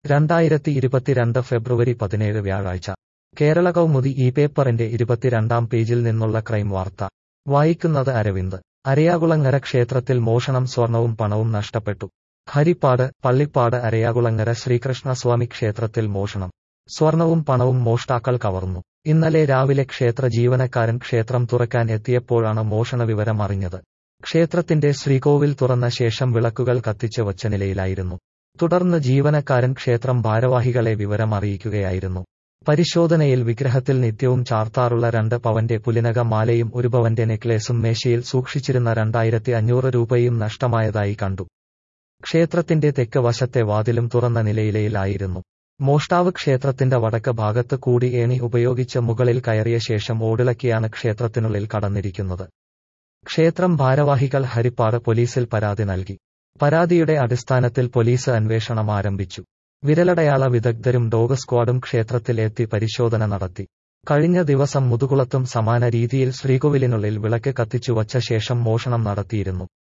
രണ്ടായിരത്തി ഇരുപത്തിരണ്ട് ഫെബ്രുവരി പതിനേഴ് വ്യാഴാഴ്ച കേരള കൗമുദി ഈ പേപ്പറിന്റെ ഇരുപത്തിരണ്ടാം പേജിൽ നിന്നുള്ള ക്രൈം വാർത്ത വായിക്കുന്നത് അരവിന്ദ് അരയാകുളങ്ങര ക്ഷേത്രത്തിൽ മോഷണം സ്വർണവും പണവും നഷ്ടപ്പെട്ടു ഹരിപ്പാട് പള്ളിപ്പാട് അരയാകുളങ്ങര ശ്രീകൃഷ്ണസ്വാമി ക്ഷേത്രത്തിൽ മോഷണം സ്വർണവും പണവും മോഷ്ടാക്കൾ കവർന്നു ഇന്നലെ രാവിലെ ക്ഷേത്ര ജീവനക്കാരൻ ക്ഷേത്രം തുറക്കാൻ എത്തിയപ്പോഴാണ് മോഷണ വിവരം അറിഞ്ഞത് ക്ഷേത്രത്തിന്റെ ശ്രീകോവിൽ തുറന്ന ശേഷം വിളക്കുകൾ കത്തിച്ച് വച്ച നിലയിലായിരുന്നു തുടർന്ന് ജീവനക്കാരൻ ക്ഷേത്രം ഭാരവാഹികളെ വിവരം അറിയിക്കുകയായിരുന്നു പരിശോധനയിൽ വിഗ്രഹത്തിൽ നിത്യവും ചാർത്താറുള്ള രണ്ട് പവന്റെ പുലിനക മാലയും ഒരു പവന്റെ നെക്ലേസും മേശയിൽ സൂക്ഷിച്ചിരുന്ന രണ്ടായിരത്തി അഞ്ഞൂറ് രൂപയും നഷ്ടമായതായി കണ്ടു ക്ഷേത്രത്തിന്റെ തെക്ക് വശത്തെ വാതിലും തുറന്ന നിലയിലായിരുന്നു മോഷ്ടാവ് ക്ഷേത്രത്തിന്റെ വടക്ക് ഭാഗത്ത് കൂടി ഏണി ഉപയോഗിച്ച് മുകളിൽ കയറിയ ശേഷം ഓടിളക്കിയാണ് ക്ഷേത്രത്തിനുള്ളിൽ കടന്നിരിക്കുന്നത് ക്ഷേത്രം ഭാരവാഹികൾ ഹരിപ്പാട് പോലീസിൽ പരാതി നൽകി പരാതിയുടെ അടിസ്ഥാനത്തിൽ പോലീസ് അന്വേഷണം ആരംഭിച്ചു വിരലടയാള വിദഗ്ധരും ഡോഗ് സ്ക്വാഡും ക്ഷേത്രത്തിൽ എത്തി പരിശോധന നടത്തി കഴിഞ്ഞ ദിവസം മുതുകുളത്തും സമാന രീതിയിൽ ശ്രീകോവിലിനുള്ളിൽ വിളക്ക് കത്തിച്ചു വച്ച ശേഷം മോഷണം നടത്തിയിരുന്നു